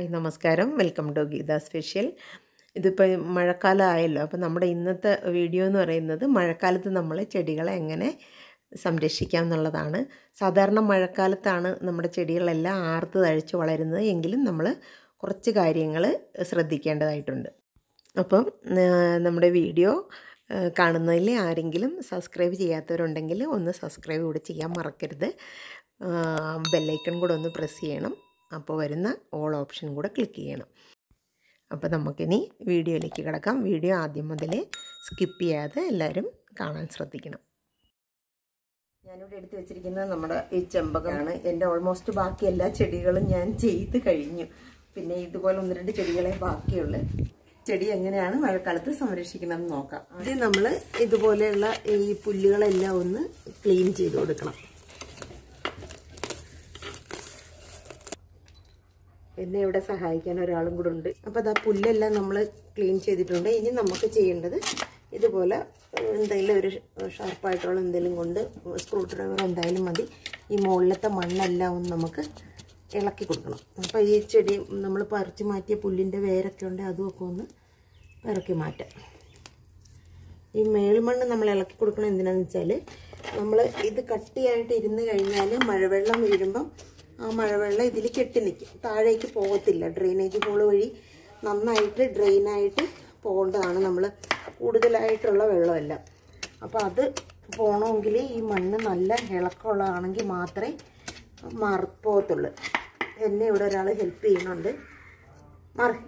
നമസ്കാരം welcome to Geetha special ഇതിപ്പോൾ മഴക്കാലം ആയല്ലോ അപ്പോൾ നമ്മുടെ ഇന്നത്തെ വീഡിയോ എന്ന് പറയുന്നത് മഴക്കാലത്ത് നമ്മൾ ചെടികളെ എങ്ങനെ സംരക്ഷിക്കാം എന്നുള്ളതാണ് സാധാരണ മഴക്കാലത്താണ് നമ്മുടെ ചെടികളെല്ലാം ആർത്ത് തഴച്ച് വളരുന്നത് എങ്കിലും നമ്മൾ കുറച്ച് കാര്യങ്ങൾ ശ്രദ്ധിക്കേണ്ടതായിട്ടുണ്ട് അപ്പം നമ്മുടെ വീഡിയോ കാണുന്നതിൽ ആരെങ്കിലും സബ്സ്ക്രൈബ് ചെയ്യാത്തവരുണ്ടെങ്കിൽ ഒന്ന് സബ്സ്ക്രൈബ് കൂടെ ചെയ്യാൻ മറക്കരുത് ബെല്ലൈക്കൺ കൂടെ ഒന്ന് പ്രസ് ചെയ്യണം അപ്പോൾ വരുന്ന ഓൾ ഓപ്ഷൻ കൂടെ ക്ലിക്ക് ചെയ്യണം അപ്പോൾ നമുക്കിനി വീഡിയോയിലേക്ക് കിടക്കാം വീഡിയോ ആദ്യം മുതൽ സ്കിപ്പ് ചെയ്യാതെ എല്ലാവരും കാണാൻ ശ്രദ്ധിക്കണം ഞാനിവിടെ എടുത്തു വെച്ചിരിക്കുന്നത് നമ്മുടെ ഈ ചെമ്പകമാണ് എൻ്റെ ഓൾമോസ്റ്റ് ബാക്കി എല്ലാ ചെടികളും ഞാൻ ചെയ്ത് കഴിഞ്ഞു പിന്നെ ഇതുപോലെ ഒന്ന് രണ്ട് ചെടികളെ ബാക്കിയുള്ളു ചെടി എങ്ങനെയാണ് മഴക്കാലത്ത് സംരക്ഷിക്കണമെന്ന് നോക്കാം ആദ്യം നമ്മൾ ഇതുപോലെയുള്ള ഈ പുല്ലുകളെല്ലാം ഒന്ന് ക്ലീൻ ചെയ്ത് കൊടുക്കണം എന്നെ ഇവിടെ സഹായിക്കാൻ ഒരാളും കൂടെ ഉണ്ട് അപ്പോൾ അത് ആ പുല്ലെല്ലാം നമ്മൾ ക്ലീൻ ചെയ്തിട്ടുണ്ട് ഇനി നമുക്ക് ചെയ്യേണ്ടത് ഇതുപോലെ എന്തെങ്കിലും ഒരു ഷാർപ്പായിട്ടുള്ള എന്തെങ്കിലും കൊണ്ട് സ്ക്രൂ ഡ്രൈവർ എന്തായാലും മതി ഈ മുകളിലത്തെ മണ്ണെല്ലാം ഒന്ന് നമുക്ക് ഇളക്കി കൊടുക്കണം അപ്പോൾ ഈ ചെടി നമ്മൾ പറിച്ച് മാറ്റിയ പുല്ലിൻ്റെ വേരൊക്കെ ഉണ്ട് അതുമൊക്കെ ഒന്ന് ഇറക്കി മാറ്റാം ഈ മേൽമണ്ണ് നമ്മൾ ഇളക്കി കൊടുക്കണം എന്തിനാന്ന് വെച്ചാൽ നമ്മൾ ഇത് കട്ടിയായിട്ട് ഇരുന്ന് കഴിഞ്ഞാൽ മഴവെള്ളം വീഴുമ്പം ആ മഴവെള്ളം ഇതിൽ കെട്ടി നിൽക്കും താഴേക്ക് പോകത്തില്ല ഡ്രെയിനേജ് ഹോൾ വഴി നന്നായിട്ട് ഡ്രെയിനായിട്ട് പോകേണ്ടതാണ് നമ്മൾ കൂടുതലായിട്ടുള്ള വെള്ളമല്ല അപ്പോൾ അത് പോകണമെങ്കിൽ ഈ മണ്ണ് നല്ല ഇളക്കമുള്ളതാണെങ്കിൽ മാത്രമേ മാറിപ്പോകത്തുള്ളൂ എന്നെ ഇവിടെ ഒരാൾ ഹെൽപ്പ് ചെയ്യുന്നുണ്ട് മാറി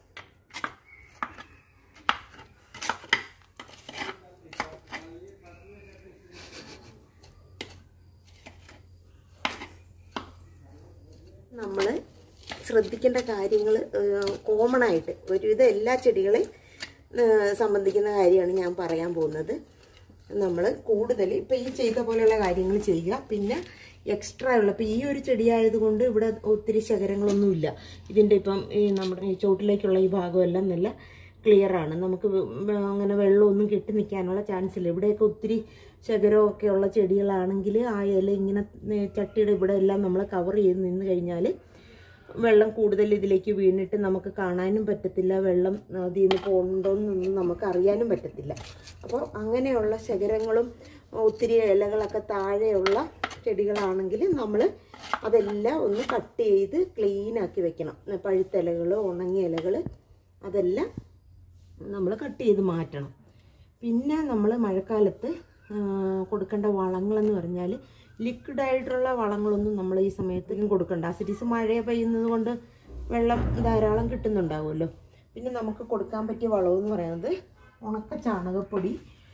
നമ്മൾ ശ്രദ്ധിക്കേണ്ട കാര്യങ്ങൾ കോമൺ ആയിട്ട് ഒരുവിധം എല്ലാ ചെടികളെയും സംബന്ധിക്കുന്ന കാര്യമാണ് ഞാൻ പറയാൻ പോകുന്നത് നമ്മൾ കൂടുതൽ ഇപ്പം ഈ ചെയ്ത പോലെയുള്ള കാര്യങ്ങൾ ചെയ്യുക പിന്നെ എക്സ്ട്രാ ഉള്ള ഇപ്പം ഈ ഒരു ചെടി ആയതുകൊണ്ട് ഇവിടെ ഒത്തിരി ശകരങ്ങളൊന്നുമില്ല ഇതിൻ്റെ ഇപ്പം ഈ നമ്മുടെ ഈ ചോട്ടിലേക്കുള്ള ഈ ഭാഗമെല്ലാം നല്ല ക്ലിയർ ആണ് നമുക്ക് അങ്ങനെ വെള്ളമൊന്നും കെട്ടി നിൽക്കാനുള്ള ചാൻസ് ഇല്ല ഇവിടെയൊക്കെ ഒത്തിരി ശകരമൊക്കെ ഉള്ള ചെടികളാണെങ്കിൽ ആ ഇല ഇങ്ങനെ ചട്ടിയുടെ ഇവിടെ എല്ലാം നമ്മൾ കവർ ചെയ്ത് നിന്ന് കഴിഞ്ഞാൽ വെള്ളം കൂടുതൽ ഇതിലേക്ക് വീണിട്ട് നമുക്ക് കാണാനും പറ്റത്തില്ല വെള്ളം അതിൽ നിന്ന് പോകണ്ടോന്നൊന്നും നമുക്ക് അറിയാനും പറ്റത്തില്ല അപ്പോൾ അങ്ങനെയുള്ള ശകരങ്ങളും ഒത്തിരി ഇലകളൊക്കെ താഴെയുള്ള ചെടികളാണെങ്കിൽ നമ്മൾ അതെല്ലാം ഒന്ന് കട്ട് ചെയ്ത് ക്ലീനാക്കി വെക്കണം പഴുത്ത ഇലകൾ ഉണങ്ങിയ ഇലകൾ അതെല്ലാം നമ്മൾ കട്ട് ചെയ്ത് മാറ്റണം പിന്നെ നമ്മൾ മഴക്കാലത്ത് കൊടുക്കേണ്ട വളങ്ങളെന്ന് പറഞ്ഞാൽ ലിക്വിഡായിട്ടുള്ള വളങ്ങളൊന്നും നമ്മൾ ഈ സമയത്തേക്കും കൊടുക്കണ്ട അസിഡീസ് മഴ പെയ്യുന്നത് കൊണ്ട് വെള്ളം ധാരാളം കിട്ടുന്നുണ്ടാവുമല്ലോ പിന്നെ നമുക്ക് കൊടുക്കാൻ പറ്റിയ വളമെന്ന് പറയുന്നത് ഉണക്ക ചാണകപ്പൊടി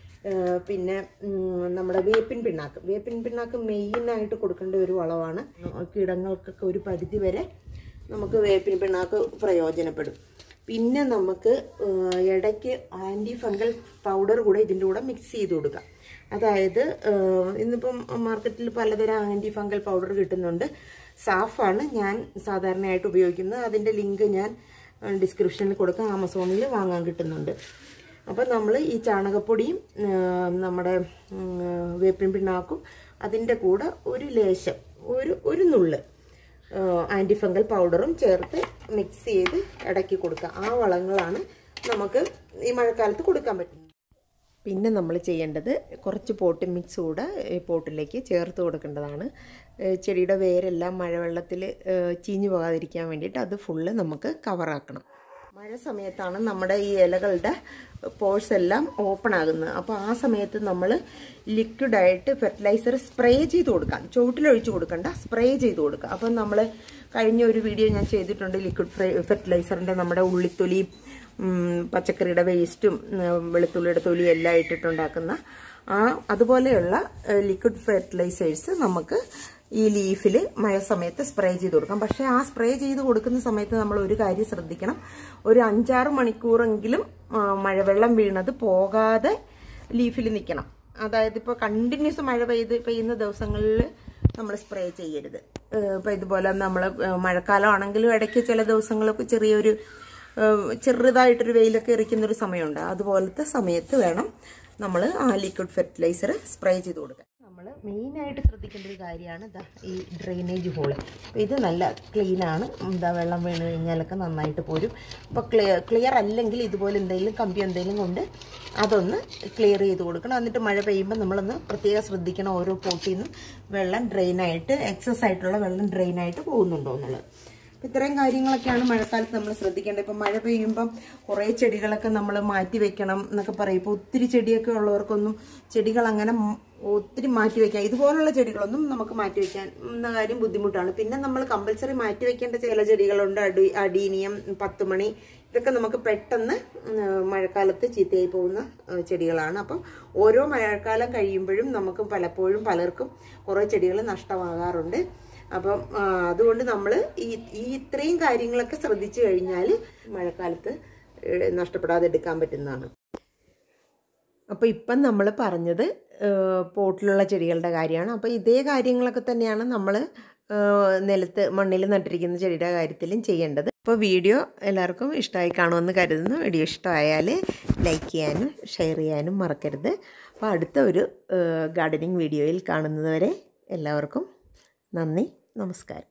പിന്നെ നമ്മുടെ വേപ്പിൻ പിണ്ണാക്ക് വേപ്പിൻ പിണ്ണാക്ക് മെയിനായിട്ട് കൊടുക്കേണ്ട ഒരു വളമാണ് കീടങ്ങൾക്കൊക്കെ ഒരു പരിധി വരെ നമുക്ക് വേപ്പിൻ പിണ്ണാക്ക് പ്രയോജനപ്പെടും പിന്നെ നമുക്ക് ഇടയ്ക്ക് ആൻറ്റി ഫംഗൽ പൗഡർ കൂടെ ഇതിൻ്റെ കൂടെ മിക്സ് ചെയ്ത് കൊടുക്കാം അതായത് ഇന്നിപ്പം മാർക്കറ്റിൽ പലതരം ആൻറ്റി ഫംഗൽ പൗഡർ കിട്ടുന്നുണ്ട് സാഫാണ് ഞാൻ സാധാരണയായിട്ട് ഉപയോഗിക്കുന്നത് അതിൻ്റെ ലിങ്ക് ഞാൻ ഡിസ്ക്രിപ്ഷനിൽ കൊടുക്കാം ആമസോണിൽ വാങ്ങാൻ കിട്ടുന്നുണ്ട് അപ്പോൾ നമ്മൾ ഈ ചാണകപ്പൊടിയും നമ്മുടെ വേപ്പിൻ പിണ്ണാക്കും അതിൻ്റെ കൂടെ ഒരു ലേശം ഒരു ഒരു നുള്ള് ആൻറ്റി ഫംഗൽ പൗഡറും ചേർത്ത് മിക്സ് ചെയ്ത് ഇടയ്ക്ക് കൊടുക്കുക ആ വളങ്ങളാണ് നമുക്ക് ഈ മഴക്കാലത്ത് കൊടുക്കാൻ പറ്റുന്നത് പിന്നെ നമ്മൾ ചെയ്യേണ്ടത് കുറച്ച് പോട്ട് മിക്സ് കൂടെ ഈ പോട്ടിലേക്ക് ചേർത്ത് കൊടുക്കേണ്ടതാണ് ചെടിയുടെ വേരെല്ലാം മഴവെള്ളത്തിൽ ചീഞ്ഞു പോകാതിരിക്കാൻ വേണ്ടിയിട്ട് അത് ഫുള്ള് നമുക്ക് കവറാക്കണം മഴ സമയത്താണ് നമ്മുടെ ഈ ഇലകളുടെ പോഴ്സ് എല്ലാം ഓപ്പൺ ആകുന്നത് അപ്പോൾ ആ സമയത്ത് നമ്മൾ ലിക്വിഡായിട്ട് ഫെർട്ടിലൈസർ സ്പ്രേ ചെയ്ത് കൊടുക്കാം ചുവട്ടിലൊഴിച്ച് കൊടുക്കണ്ട സ്പ്രേ ചെയ്ത് കൊടുക്കുക അപ്പം നമ്മൾ കഴിഞ്ഞ ഒരു വീഡിയോ ഞാൻ ചെയ്തിട്ടുണ്ട് ലിക്വിഡ് ഫെർട്ടിലൈസറിൻ്റെ നമ്മുടെ ഉള്ളിത്തൊലിയും പച്ചക്കറിയുടെ വേസ്റ്റും വെളുത്തുള്ളിയുടെ തൊലിയും എല്ലാം ഇട്ടിട്ടുണ്ടാക്കുന്ന ആ അതുപോലെയുള്ള ലിക്വിഡ് ഫെർട്ടിലൈസേഴ്സ് നമുക്ക് ഈ ലീഫിൽ മഴ സമയത്ത് സ്പ്രേ ചെയ്ത് കൊടുക്കാം പക്ഷേ ആ സ്പ്രേ ചെയ്ത് കൊടുക്കുന്ന സമയത്ത് നമ്മൾ ഒരു കാര്യം ശ്രദ്ധിക്കണം ഒരു അഞ്ചാറ് മണിക്കൂറെങ്കിലും മഴവെള്ളം വീണത് പോകാതെ ലീഫിൽ നിൽക്കണം അതായത് ഇപ്പോൾ കണ്ടിന്യൂസ് മഴ പെയ്ത് പെയ്യുന്ന ദിവസങ്ങളിൽ നമ്മൾ സ്പ്രേ ചെയ്യരുത് ഇപ്പോൾ ഇതുപോലെ നമ്മൾ മഴക്കാലം ആണെങ്കിലും ഇടയ്ക്ക് ചില ദിവസങ്ങളൊക്കെ ചെറിയൊരു ചെറുതായിട്ടൊരു വെയിലൊക്കെ എറിക്കുന്നൊരു സമയമുണ്ട് അതുപോലത്തെ സമയത്ത് വേണം നമ്മൾ ആ ലിക്വിഡ് ഫെർട്ടിലൈസർ സ്പ്രേ ചെയ്ത് കൊടുക്കാൻ നമ്മൾ നമ്മൾ മെയിനായിട്ട് ശ്രദ്ധിക്കേണ്ട ഒരു കാര്യമാണ് ഇതാ ഈ ഡ്രെയിനേജ് ഹോള് അപ്പോൾ ഇത് നല്ല ക്ലീനാണ് എന്താ വെള്ളം വീണ് കഴിഞ്ഞാലൊക്കെ നന്നായിട്ട് പോരും അപ്പോൾ ക്ലിയർ ക്ലിയർ അല്ലെങ്കിൽ ഇതുപോലെ എന്തെങ്കിലും കമ്പി എന്തെങ്കിലും കൊണ്ട് അതൊന്ന് ക്ലിയർ ചെയ്ത് കൊടുക്കണം എന്നിട്ട് മഴ പെയ്യുമ്പോൾ നമ്മളൊന്ന് പ്രത്യേകം ശ്രദ്ധിക്കണം ഓരോ പോട്ടിൽ നിന്നും വെള്ളം ഡ്രെയിനായിട്ട് എക്സസ് ആയിട്ടുള്ള വെള്ളം ഡ്രെയിനായിട്ട് പോകുന്നുണ്ടോ എന്നുള്ളത് അപ്പം ഇത്രയും കാര്യങ്ങളൊക്കെയാണ് മഴക്കാലത്ത് നമ്മൾ ശ്രദ്ധിക്കേണ്ടത് ഇപ്പം മഴ പെയ്യുമ്പം കുറേ ചെടികളൊക്കെ നമ്മൾ മാറ്റി വെക്കണം എന്നൊക്കെ പറയും ഇപ്പോൾ ഒത്തിരി ചെടിയൊക്കെ ഉള്ളവർക്കൊന്നും ചെടികൾ അങ്ങനെ മ- ഒത്തിരി മാറ്റി വെക്കാം ഇതുപോലുള്ള ചെടികളൊന്നും നമുക്ക് മാറ്റി വെക്കാൻ എന്ന കാര്യം ബുദ്ധിമുട്ടാണ് പിന്നെ നമ്മൾ കമ്പൽസറി മാറ്റി വെക്കേണ്ട ചില ചെടികളുണ്ട് അടി അടീനിയം പത്തുമണി ഇതൊക്കെ നമുക്ക് പെട്ടെന്ന് ഉം, മഴക്കാലത്ത് ചീത്തയായി പോകുന്ന ഏഹ്, ചെടികളാണ് അപ്പം ഓരോ മഴക്കാലം കഴിയുമ്പോഴും നമുക്ക് പലപ്പോഴും പലർക്കും കുറേ ചെടികൾ നഷ്ടമാകാറുണ്ട് അപ്പം ആ, അതുകൊണ്ട് നമ്മൾ ഈ ഈ ഇത്രയും കാര്യങ്ങളൊക്കെ ശ്രദ്ധിച്ചു കഴിഞ്ഞാൽ മഴക്കാലത്ത് ഏഹ്, നഷ്ടപ്പെടാതെ എടുക്കാൻ പറ്റുന്നതാണ് അപ്പോൾ ഇപ്പം നമ്മൾ പറഞ്ഞത് ഏഹ്, പോട്ടിലുള്ള ചെടികളുടെ കാര്യമാണ് അപ്പോൾ ഇതേ കാര്യങ്ങളൊക്കെ തന്നെയാണ് നമ്മൾ നിലത്ത് മണ്ണിൽ നട്ടിരിക്കുന്ന ചെടിയുടെ കാര്യത്തിലും ചെയ്യേണ്ടത് അപ്പോൾ വീഡിയോ എല്ലാവർക്കും ഇഷ്ടമായി കാണുമെന്ന് കരുതുന്നു വീഡിയോ ഇഷ്ടമായാൽ ലൈക്ക് ചെയ്യാനും ഷെയർ ചെയ്യാനും മറക്കരുത് അപ്പോൾ അടുത്ത ഒരു ഗാർഡനിങ് വീഡിയോയിൽ കാണുന്നത് വരെ എല്ലാവർക്കും നന്ദി നമസ്കാരം